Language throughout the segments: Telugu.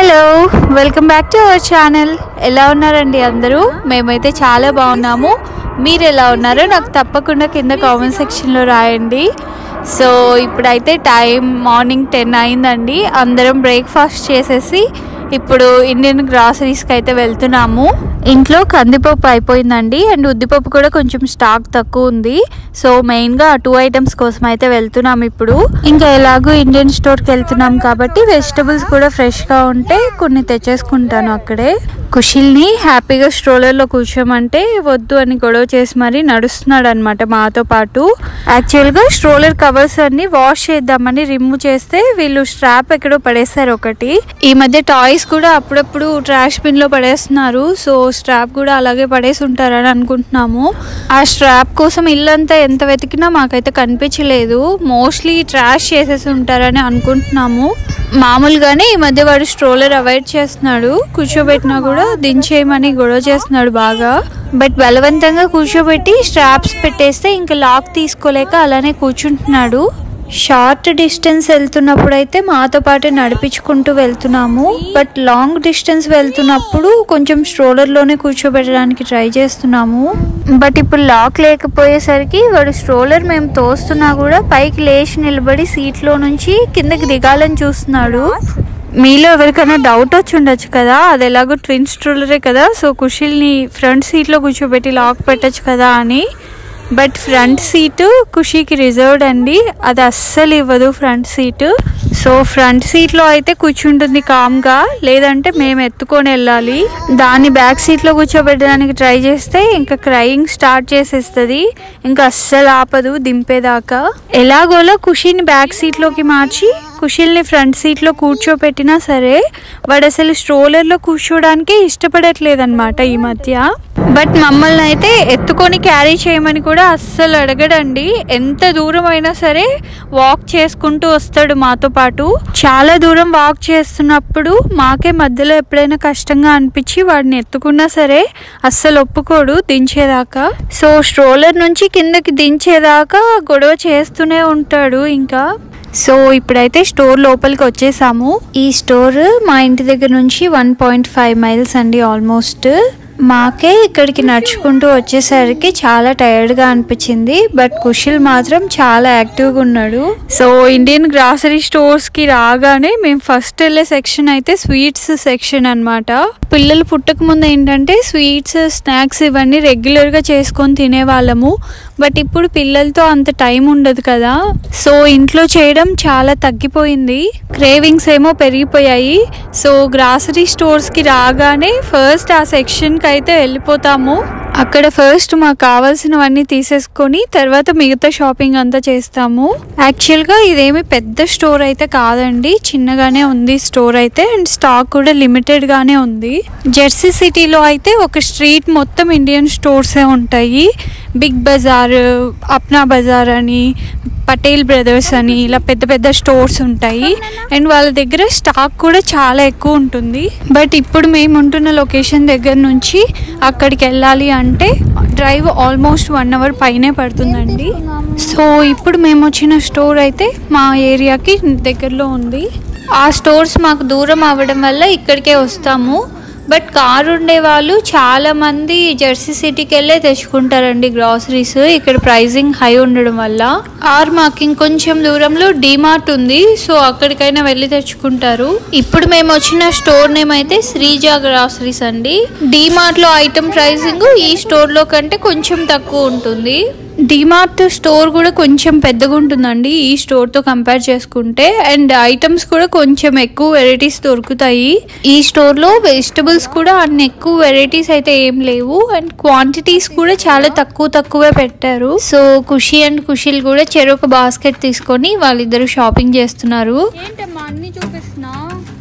Hello welcome back to our channel ఎలా ఉన్నారండి అందరూ మేమైతే చాలా బాగున్నాము మీరు ఎలా ఉన్నారో నాకు తప్పకుండా కింద కామెంట్ సెక్షన్లో రాయండి సో ఇప్పుడైతే టైం మార్నింగ్ టెన్ అయిందండి అందరం బ్రేక్ఫాస్ట్ చేసేసి ఇప్పుడు ఇండియన్ గ్రాసరీస్కి అయితే వెళ్తున్నాము ఇంట్లో కందిపప్పు అయిపోయిందండి అండ్ ఉద్దిపప్పు కూడా కొంచెం స్టాక్ తక్కువ ఉంది సో మెయిన్గా టూ ఐటమ్స్ కోసం అయితే వెళ్తున్నాం ఇప్పుడు ఇంకా ఎలాగో ఇండియన్ స్టోర్కి వెళ్తున్నాం కాబట్టి వెజిటబుల్స్ కూడా ఫ్రెష్గా ఉంటే కొన్ని తెచ్చేసుకుంటాను అక్కడే కుషిల్ని హ్యాపీగా స్ట్రోలర్లో కూర్చోమంటే వద్దు అని గొడవ చేసి మరీ నడుస్తున్నాడు అనమాట మాతో పాటు యాక్చువల్గా స్ట్రోలర్ కవర్స్ అన్ని వాష్ చేద్దామని రిమూవ్ చేస్తే వీళ్ళు స్ట్రాప్ ఎక్కడో పడేస్తారు ఒకటి ఈ మధ్య టాయ్స్ కూడా అప్పుడప్పుడు ట్రాష్ బిన్ లో పడేస్తున్నారు సో స్ట్రాప్ కూడా అలాగే పడేసి ఉంటారని అనుకుంటున్నాము ఆ స్ట్రాప్ కోసం ఇల్లంతా ఎంత వెతికినా మాకైతే కనిపించలేదు మోస్ట్లీ ట్రాష్ చేసేసి ఉంటారని అనుకుంటున్నాము మామూలుగానే ఈ మధ్య వాడు స్ట్రోలర్ అవాయిడ్ చేస్తున్నాడు కూర్చోబెట్టినా కూడా దించేయమని గొడవ చేస్తున్నాడు బాగా బట్ బలవంతంగా కూర్చోబెట్టి స్ట్రాప్స్ పెట్టేస్తే ఇంకా లాక్ తీసుకోలేక అలానే కూర్చుంటున్నాడు షార్ట్ డిస్టెన్స్ వెళ్తున్నప్పుడు అయితే మాతో పాటు నడిపించుకుంటూ వెళ్తున్నాము బట్ లాంగ్ డిస్టెన్స్ వెళ్తున్నప్పుడు కొంచెం స్ట్రోలర్లోనే కూర్చోబెట్టడానికి ట్రై చేస్తున్నాము బట్ ఇప్పుడు లాక్ లేకపోయేసరికి వాడు స్ట్రోలర్ మేము తోస్తున్నా కూడా పైకి లేచి నిలబడి సీట్లో నుంచి కిందకి దిగాలని చూస్తున్నాడు మీలో ఎవరికైనా డౌట్ వచ్చి ఉండొచ్చు కదా అది ఎలాగో ట్విన్ స్ట్రోలరే కదా సో కుషిల్ని ఫ్రంట్ సీట్లో కూర్చోబెట్టి లాక్ పెట్టచ్చు కదా అని బట్ ఫ్రంట్ సీటు ఖుషీకి రిజర్వ్డ్ అండి అది అస్సలు ఇవ్వదు ఫ్రంట్ సీటు సో ఫ్రంట్ సీట్లో అయితే కూర్చుంటుంది కామ్గా లేదంటే మేము ఎత్తుకొని వెళ్ళాలి దాన్ని బ్యాక్ సీట్లో కూర్చోబెట్టడానికి ట్రై చేస్తే ఇంకా క్రయింగ్ స్టార్ట్ చేసేస్తుంది ఇంకా అస్సలు ఆపదు దింపేదాకా ఎలాగోలో ఖుషీని బ్యాక్ సీట్లోకి మార్చి కుషిల్ని ఫ్రంట్ సీట్లో కూర్చోపెట్టినా సరే వాడు అసలు స్ట్రోలర్లో కూర్చోడానికి ఇష్టపడట్లేదన్నమాట ఈ మధ్య బట్ మమ్మల్ని అయితే ఎత్తుకొని క్యారీ చేయమని కూడా అస్సలు అడగడండి ఎంత దూరం అయినా సరే వాక్ చేసుకుంటూ వస్తాడు మాతో పాటు చాలా దూరం వాక్ చేస్తున్నప్పుడు మాకే మధ్యలో ఎప్పుడైనా కష్టంగా అనిపించి వాడిని ఎత్తుకున్నా సరే అస్సలు ఒప్పుకోడు దించేదాకా సో స్ట్రోలర్ నుంచి కిందకి దించేదాకా గొడవ చేస్తూనే ఉంటాడు ఇంకా సో ఇప్పుడైతే స్టోర్ లోపలికి వచ్చేసాము ఈ స్టోర్ మా ఇంటి దగ్గర నుంచి వన్ పాయింట్ ఫైవ్ మైల్స్ అండి ఆల్మోస్ట్ మాకే ఇక్కడికి నడుచుకుంటూ వచ్చేసరికి చాలా టైర్డ్గా అనిపించింది బట్ కుషిల్ మాత్రం చాలా యాక్టివ్గా ఉన్నాడు సో ఇండియన్ గ్రాసరీ స్టోర్స్కి రాగానే మేము ఫస్ట్ వెళ్ళే సెక్షన్ అయితే స్వీట్స్ సెక్షన్ అన్నమాట పిల్లలు పుట్టక ముందు ఏంటంటే స్వీట్స్ స్నాక్స్ ఇవన్నీ రెగ్యులర్గా చేసుకొని తినేవాళ్ళము బట్ ఇప్పుడు పిల్లలతో అంత టైం ఉండదు కదా సో ఇంట్లో చేయడం చాలా తగ్గిపోయింది క్రేవింగ్స్ ఏమో పెరిగిపోయాయి సో గ్రాసరీ స్టోర్స్కి రాగానే ఫస్ట్ ఆ సెక్షన్కి అయితే వెళ్ళిపోతాము అక్కడ ఫస్ట్ మాకు కావాల్సినవన్నీ తీసేసుకొని తర్వాత మిగతా షాపింగ్ అంతా చేస్తాము యాక్చువల్గా ఇదేమి పెద్ద స్టోర్ అయితే కాదండి చిన్నగానే ఉంది స్టోర్ అయితే అండ్ స్టాక్ కూడా లిమిటెడ్గానే ఉంది జెర్సీ సిటీలో అయితే ఒక స్ట్రీట్ మొత్తం ఇండియన్ స్టోర్సే ఉంటాయి బిగ్ బజార్ అప్నా బజార్ అని పటేల్ బ్రదర్స్ అని ఇలా పెద్ద పెద్ద స్టోర్స్ ఉంటాయి అండ్ వాళ్ళ దగ్గర స్టాక్ కూడా చాలా ఎక్కువ ఉంటుంది బట్ ఇప్పుడు మేము ఉంటున్న లొకేషన్ దగ్గర నుంచి అక్కడికి వెళ్ళాలి అంటే డ్రైవ్ ఆల్మోస్ట్ వన్ అవర్ పైనే పడుతుందండి సో ఇప్పుడు మేము వచ్చిన స్టోర్ అయితే మా ఏరియాకి దగ్గరలో ఉంది ఆ స్టోర్స్ మాకు దూరం అవ్వడం వల్ల ఇక్కడికే వస్తాము బట్ కారు ఉండే వాళ్ళు చాలా మంది జెర్సీ సిటీకి వెళ్ళే తెచ్చుకుంటారండి గ్రాసరీస్ ఇక్కడ ప్రైజింగ్ హై ఉండడం వల్ల ఆర్ మాకు ఇంకొంచెం దూరంలో డిమార్ట్ ఉంది సో అక్కడికైనా వెళ్ళి తెచ్చుకుంటారు ఇప్పుడు మేము వచ్చిన స్టోర్ నేమ్ అయితే శ్రీజ గ్రాసరీస్ అండి డిమార్ట్ లో ఐటమ్ ప్రైజింగ్ ఈ స్టోర్ లో కంటే కొంచెం తక్కువ ఉంటుంది డిమార్ట్ స్టోర్ కూడా కొంచెం పెద్దగా ఉంటుందండి ఈ స్టోర్తో కంపేర్ చేసుకుంటే అండ్ ఐటమ్స్ కూడా కొంచెం ఎక్కువ వెరైటీస్ దొరుకుతాయి ఈ స్టోర్లో వెజిటబుల్స్ కూడా అన్ని ఎక్కువ వెరైటీస్ అయితే ఏం లేవు అండ్ క్వాంటిటీస్ కూడా చాలా తక్కువ తక్కువే పెట్టారు సో ఖుషి అండ్ కుషిల్ కూడా చెరొక బాస్కెట్ తీసుకొని వాళ్ళిద్దరు షాపింగ్ చేస్తున్నారు ఏంటమ్మా అన్ని చూపిస్తున్నా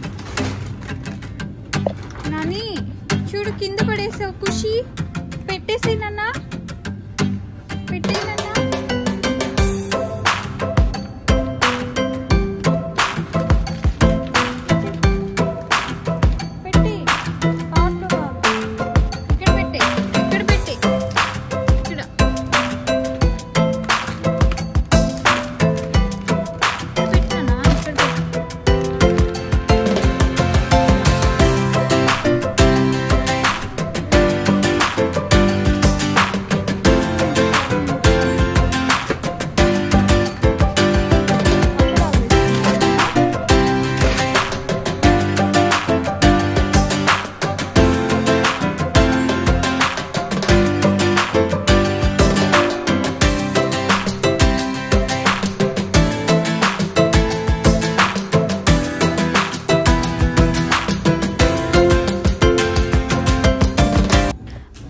నాని చూడు కింద పడేసావు ఖుషి పెట్టేసి నాన్న పెట్టేసి నాన్న పెట్టే పాటలో కాదు. ఇక్కడ పెట్టే ఇక్కడ పెట్టే ఇక్కడ ఇక్కడ పెట్టానా ఇక్కడ పెట్టు.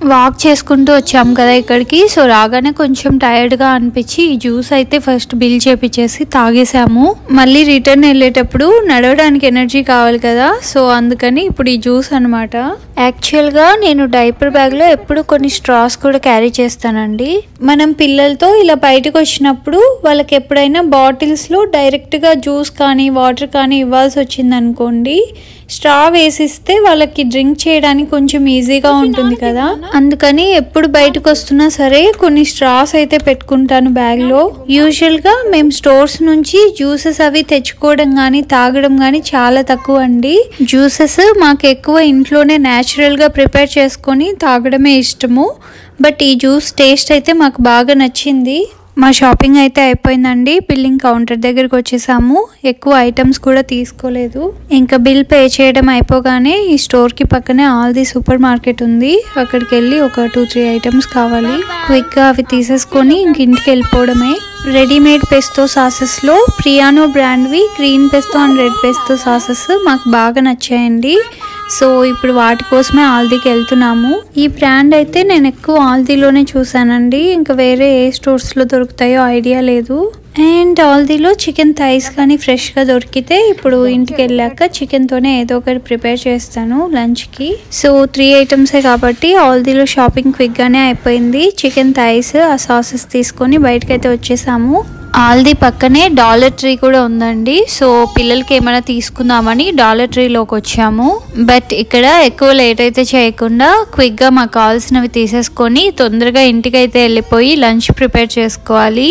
వాక్ చేసుకుంటూ వచ్చాం కదా ఇక్కడికి సో రాగానే కొంచెం టైర్డ్గా అనిపించి ఈ జ్యూస్ అయితే ఫస్ట్ బిల్ చేపించేసి తాగేసాము మళ్ళీ రిటర్న్ వెళ్ళేటప్పుడు నడవడానికి ఎనర్జీ కావాలి కదా సో అందుకని ఇప్పుడు ఈ జ్యూస్ అనమాట యాక్చువల్గా నేను డైపర్ బ్యాగ్లో ఎప్పుడు కొన్ని స్ట్రాస్ కూడా క్యారీ చేస్తానండి మనం పిల్లలతో ఇలా బయటకు వచ్చినప్పుడు వాళ్ళకి ఎప్పుడైనా బాటిల్స్లో డైరెక్ట్గా జ్యూస్ కానీ వాటర్ కానీ ఇవ్వాల్సి వచ్చింది అనుకోండి స్ట్రా వేసిస్తే వాళ్ళకి డ్రింక్ చేయడానికి కొంచెం ఈజీగా ఉంటుంది కదా అందుకని ఎప్పుడు బయటకు వస్తున్నా సరే కొన్ని స్ట్రాస్ అయితే పెట్టుకుంటాను బ్యాగ్లో యూజువల్గా మేము స్టోర్స్ నుంచి జ్యూసెస్ అవి తెచ్చుకోవడం కానీ తాగడం కానీ చాలా తక్కువ అండి జ్యూసెస్ మాకు ఎక్కువ ఇంట్లోనే న్యాచురల్గా ప్రిపేర్ చేసుకొని తాగడమే ఇష్టము బట్ ఈ జ్యూస్ టేస్ట్ అయితే మాకు బాగా నచ్చింది మా షాపింగ్ అయితే అయిపోయిందండి బిల్లింగ్ కౌంటర్ దగ్గరికి వచ్చేసాము ఎక్కువ ఐటమ్స్ కూడా తీసుకోలేదు ఇంకా బిల్ పే చేయడం అయిపోగానే ఈ స్టోర్కి పక్కనే ఆల్ది సూపర్ మార్కెట్ ఉంది అక్కడికి వెళ్ళి ఒక టూ త్రీ ఐటమ్స్ కావాలి క్విక్గా అవి తీసేసుకొని ఇంక ఇంటికి వెళ్ళిపోవడమే రెడీమేడ్ పెస్తో సాసెస్లో ప్రియానో బ్రాండ్వి green pesto and red pesto sauces మాకు బాగా నచ్చాయండి సో ఇప్పుడు వాటి కోసమే ఆల్దీకి వెళ్తున్నాము ఈ బ్రాండ్ అయితే నేను ఎక్కువ ఆల్దీలోనే చూసానండి ఇంకా వేరే ఏ స్టోర్స్లో దొరుకుతాయో ఐడియా లేదు అండ్ ఆల్దీలో చికెన్ థైస్ కానీ ఫ్రెష్గా దొరికితే ఇప్పుడు ఇంటికి వెళ్ళాక చికెన్తోనే ఏదో ఒకటి ప్రిపేర్ చేస్తాను లంచ్కి సో త్రీ ఐటమ్సే కాబట్టి ఆల్దీలో షాపింగ్ క్విక్గానే అయిపోయింది చికెన్ థైస్ ఆ సాసెస్ తీసుకొని బయటకైతే వచ్చేసాము ఆల్ది పక్కనే డాలర్ ట్రీ కూడా ఉందండి సో పిల్లలకి ఏమైనా తీసుకుందామని డాలర్ ట్రీలోకి వచ్చాము బట్ ఇక్కడ ఎక్కువ లేట్ అయితే చేయకుండా క్విక్గా మాకు కావాల్సినవి తీసేసుకొని తొందరగా ఇంటికి అయితే వెళ్ళిపోయి లంచ్ ప్రిపేర్ చేసుకోవాలి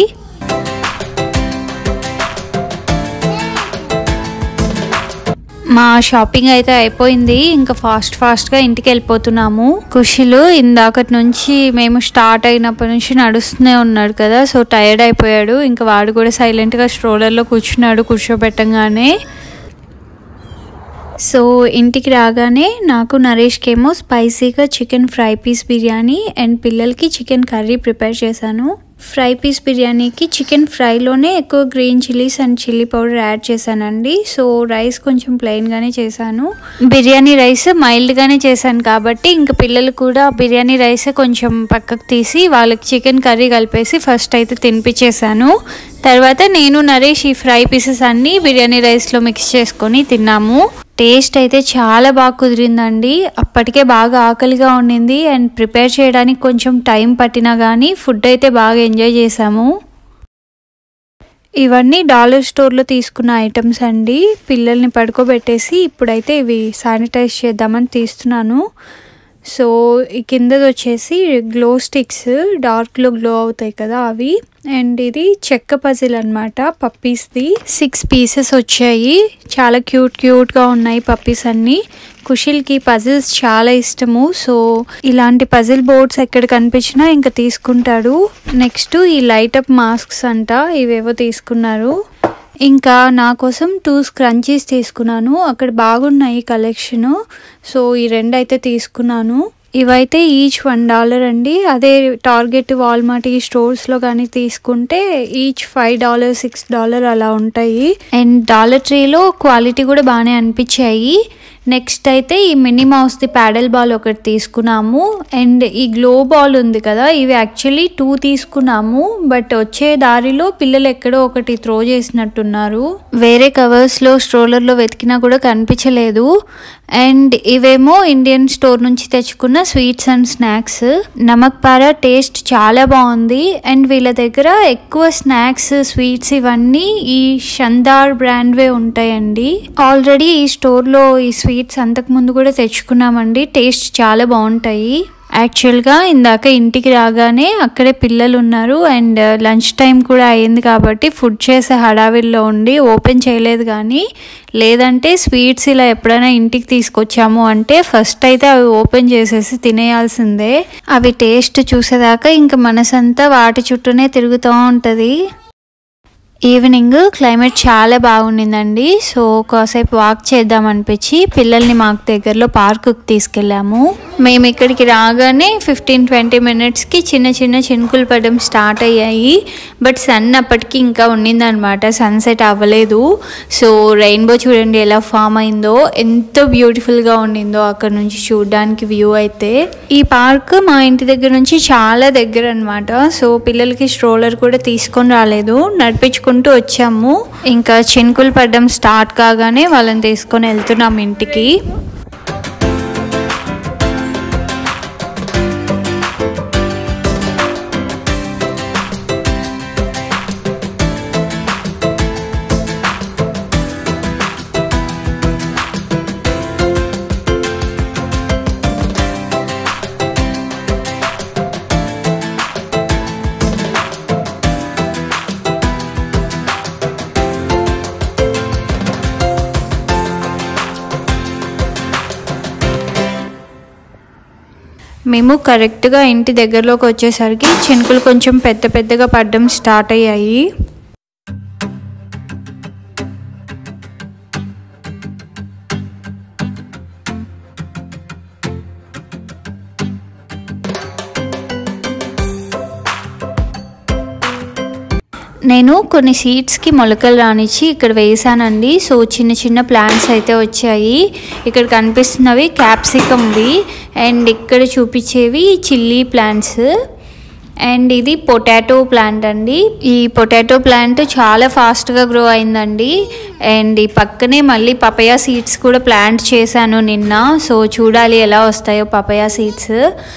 మా షాపింగ్ అయితే అయిపోయింది ఇంకా ఫాస్ట్ ఫాస్ట్గా ఇంటికి వెళ్ళిపోతున్నాము కుషిలు ఇందాకటి నుంచి మేము స్టార్ట్ అయినప్పటి నుంచి నడుస్తూనే ఉన్నాడు కదా సో టైర్డ్ అయిపోయాడు ఇంకా వాడు కూడా సైలెంట్గా స్ట్రోలర్లో కూర్చున్నాడు కూర్చోబెట్టంగానే సో ఇంటికి రాగానే నాకు నరేష్కి ఏమో స్పైసీగా chicken fry piece biryani and పిల్లలకి చికెన్ కర్రీ ప్రిపేర్ చేశాను ఫ్రై పీస్ బిర్యానీకి చికెన్ ఫ్రైలోనే ఎక్కువ green chillies and chilli powder add చేశానండి సో రైస్ కొంచెం ప్లెయిన్గానే చేశాను బిర్యానీ రైస్ మైల్డ్గానే చేశాను కాబట్టి ఇంకా పిల్లలు కూడా బిర్యానీ రైస్ కొంచెం పక్కకు తీసి వాళ్ళకి చికెన్ కర్రీ కలిపేసి ఫస్ట్ అయితే తినిపించేశాను తర్వాత నేను నరేష్ ఈ ఫ్రై పీసెస్ అన్నీ బిర్యానీ రైస్లో మిక్స్ చేసుకొని తిన్నాము టేస్ట్ అయితే చాలా బాగా కుదిరిందండి అప్పటికే బాగా ఆకలిగా ఉండింది అండ్ ప్రిపేర్ చేయడానికి కొంచెం టైం పట్టినా కానీ ఫుడ్ అయితే బాగా ఎంజాయ్ చేసాము ఇవన్నీ డాలర్ స్టోర్లో తీసుకున్న ఐటమ్స్ అండి పిల్లల్ని పడుకోబెట్టేసి ఇప్పుడైతే ఇవి శానిటైజ్ చేద్దామని తీస్తున్నాను సో ఈ కిందది వచ్చేసి గ్లో స్టిక్స్ డార్క్లో గ్లో అవుతాయి కదా అవి అండ్ ఇది చెక్క పజిల్ అనమాట పప్పీస్ది సిక్స్ పీసెస్ వచ్చాయి చాలా క్యూట్ క్యూట్గా ఉన్నాయి పప్పీస్ అన్నీ కుషిల్కి పజిల్స్ చాలా ఇష్టము సో ఇలాంటి పజిల్ బోర్డ్స్ ఎక్కడ కనిపించినా ఇంకా తీసుకుంటాడు నెక్స్ట్ ఈ లైట్ అప్ మాస్క్స్ అంట ఇవేవో తీసుకున్నారు ఇంకా నా కోసం టూ స్క్రంచీస్ తీసుకున్నాను అక్కడ బాగున్నాయి కలెక్షన్ సో ఈ రెండు అయితే తీసుకున్నాను ఇవైతే ఈచ్ వన్ డాలర్ అండి అదే టార్గెట్ వాల్మార్ట్ ఈ స్టోర్స్లో కానీ తీసుకుంటే each five dollar six dollar అలా ఉంటాయి అండ్ డాలర్ ట్రీలో క్వాలిటీ కూడా బాగానే అనిపించాయి నెక్స్ట్ అయితే ఈ మినీ మౌస్ది ప్యాడల్ బాల్ ఒకటి తీసుకున్నాము అండ్ ఈ గ్లో బాల్ ఉంది కదా ఇవి యాక్చువల్లీ టూ తీసుకున్నాము బట్ వచ్చే దారిలో పిల్లలు ఎక్కడో ఒకటి త్రో చేసినట్టున్నారు వేరే కవర్స్లో స్ట్రోలర్లో వెతికినా కూడా కనిపించలేదు అండ్ ఇవేమో ఇండియన్ స్టోర్ నుంచి తెచ్చుకున్న sweets and snacks namak para taste చాలా బాగుంది అండ్ వీళ్ళ దగ్గర ఎక్కువ స్నాక్స్ స్వీట్స్ ఇవన్నీ ఈ షందార్ బ్రాండ్వే ఉంటాయండి ఆల్రెడీ ఈ స్టోర్లో ఈ స్వీట్స్ అంతకుముందు కూడా తెచ్చుకున్నామండి టేస్ట్ చాలా బాగుంటాయి యాక్చువల్గా ఇందాక ఇంటికి రాగానే అక్కడే పిల్లలు ఉన్నారు అండ్ లంచ్ టైం కూడా అయింది కాబట్టి ఫుడ్ చేసే హడావిల్లో ఉండి ఓపెన్ చేయలేదు కానీ లేదంటే స్వీట్స్ ఇలా ఎప్పుడైనా ఇంటికి తీసుకొచ్చాము అంటే ఫస్ట్ అయితే అవి ఓపెన్ చేసేసి తినేయాల్సిందే అవి టేస్ట్ చూసేదాకా ఇంకా మనసంతా వాటి చుట్టూనే తిరుగుతూ ఉంటుంది ఈవినింగ్ క్లైమేట్ చాలా బాగుండిందండి సో కాసేపు వాక్ చేద్దాం అనిపించి పిల్లల్ని మాకు దగ్గరలో పార్కుకి తీసుకెళ్ళాము మేము ఇక్కడికి రాగానే ఫిఫ్టీన్ ట్వంటీ మినిట్స్కి చిన్న చిన్న చినుకులు పడడం స్టార్ట్ అయ్యాయి బట్ సన్ అప్పటికి ఇంకా ఉండిందనమాట సన్సెట్ అవ్వలేదు సో రెయిన్బో చూడండి ఎలా ఫామ్ అయిందో ఎంతో బ్యూటిఫుల్గా ఉండిందో అక్కడ నుంచి చూడడానికి వ్యూ అయితే ఈ పార్క్ మా ఇంటి దగ్గర నుంచి చాలా దగ్గర అనమాట సో పిల్లలకి స్ట్రోలర్ కూడా తీసుకొని రాలేదు నడిపించుకుంటూ వచ్చాము ఇంకా చినుకులు పడడం స్టార్ట్ కాగానే వాళ్ళని తీసుకొని వెళ్తున్నాం ఇంటికి మేము కరెక్ట్గా ఇంటి దగ్గరలోకి వచ్చేసరికి చినుకులు కొంచెం పెద్ద పెద్దగా పడడం స్టార్ట్ అయ్యాయి నేను కొన్ని సీడ్స్కి మొలకలు రానిచ్చి ఇక్కడ వేసానండి సో చిన్న చిన్న ప్లాంట్స్ అయితే వచ్చాయి ఇక్కడ కనిపిస్తున్నవి క్యాప్సికమ్వి అండ్ ఇక్కడ చూపించేవి చిల్లీ ప్లాంట్స్ అండ్ ఇది పొటాటో ప్లాంట్ అండి ఈ పొటాటో ప్లాంట్ చాలా ఫాస్ట్గా గ్రో అయిందండి అండ్ ఈ పక్కనే మళ్ళీ పపయా సీడ్స్ కూడా ప్లాంట్ చేశాను నిన్న సో చూడాలి ఎలా వస్తాయో పపయా సీడ్స్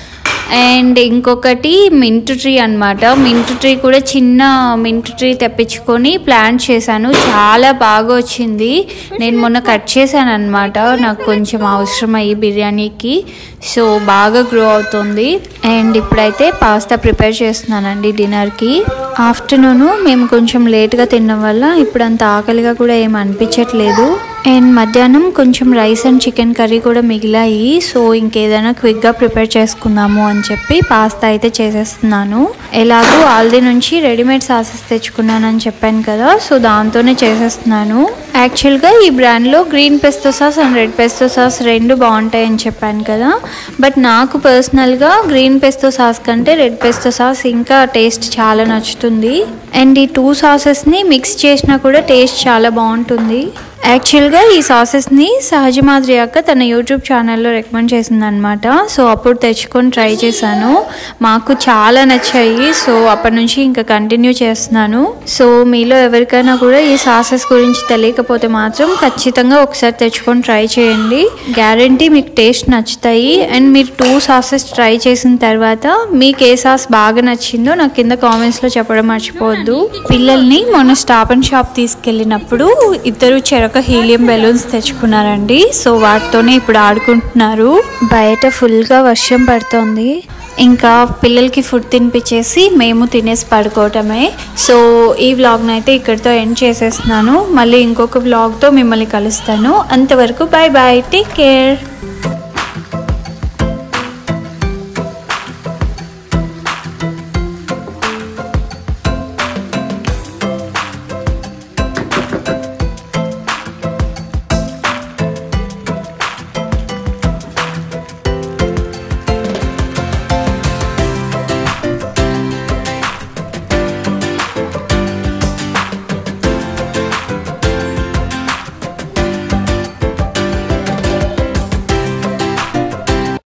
అండ్ ఇంకొకటి మింట్ ట్రీ అనమాట మింట్ ట్రీ కూడా చిన్న మింట్ ట్రీ తెప్పించుకొని ప్లాంట్ చేశాను చాలా బాగా వచ్చింది నేను మొన్న కట్ చేశాను అనమాట నాకు కొంచెం అవసరం అయ్యి బిర్యానీకి సో బాగా గ్రో అవుతుంది అండ్ ఇప్పుడైతే పాస్తా ప్రిపేర్ చేస్తున్నానండి డిన్నర్కి ఆఫ్టర్నూన్ మేము కొంచెం లేట్గా తినడం వల్ల ఇప్పుడు అంత ఆకలిగా కూడా ఏం అనిపించట్లేదు అండ్ మధ్యాహ్నం కొంచెం రైస్ అండ్ చికెన్ కర్రీ కూడా మిగిలాయి సో ఇంకేదైనా క్విక్గా ప్రిపేర్ చేసుకుందాము అని చెప్పి పాస్తా అయితే చేసేస్తున్నాను ఎలాగో ఆల్ది నుంచి రెడీమేడ్ సాసెస్ తెచ్చుకున్నానని చెప్పాను కదా సో దాంతోనే చేసేస్తున్నాను యాక్చువల్గా ఈ బ్రాండ్లో green pesto sauce and red pesto sauce రెండు బాగుంటాయని చెప్పాను కదా బట్ నాకు పర్సనల్గా గ్రీన్ పెస్తో సాస్ కంటే రెడ్ పెస్తో సాస్ ఇంకా టేస్ట్ చాలా నచ్చుతుంది అండ్ ఈ టూ సాసెస్ని మిక్స్ చేసినా కూడా టేస్ట్ చాలా బాగుంటుంది యాక్చువల్గా ఈ సాసెస్ని సహజ మాదిరి అక్క తన యూట్యూబ్ ఛానల్లో రికమెండ్ చేసిందనమాట సో అప్పుడు తెచ్చుకొని ట్రై చేశాను మాకు చాలా నచ్చాయి సో అప్పటి నుంచి ఇంకా కంటిన్యూ చేస్తున్నాను సో మీలో ఎవరికైనా కూడా ఈ సాసెస్ గురించి తెలియకపోతే మాత్రం ఖచ్చితంగా ఒకసారి తెచ్చుకొని ట్రై చేయండి గ్యారంటీ మీకు టేస్ట్ నచ్చుతాయి అండ్ మీరు టూ సాసెస్ ట్రై చేసిన తర్వాత మీకు ఏ సాస్ బాగా నచ్చిందో నాకు కింద కామెంట్స్లో చెప్పడం మర్చిపోవద్దు పిల్లల్ని మొన్న స్టాప్ అండ్ షాప్ తీసుకెళ్ళినప్పుడు ఇద్దరు చెరొక హీలియం బెలూన్స్ తెచ్చుకున్నారండి సో వాటితోనే ఇప్పుడు ఆడుకుంటున్నారు బయట ఫుల్గా వర్షం పడుతోంది ఇంకా పిల్లలకి ఫుడ్ తినిపించేసి మేము తినేసి పడుకోవటమే సో ఈ వ్లాగ్ని అయితే ఇక్కడితో ఎండ్ చేసేస్తున్నాను మళ్ళీ ఇంకొక వ్లాగ్తో మిమ్మల్ని కలుస్తాను అంతవరకు బాయ్ బాయ్ టేక్ కేర్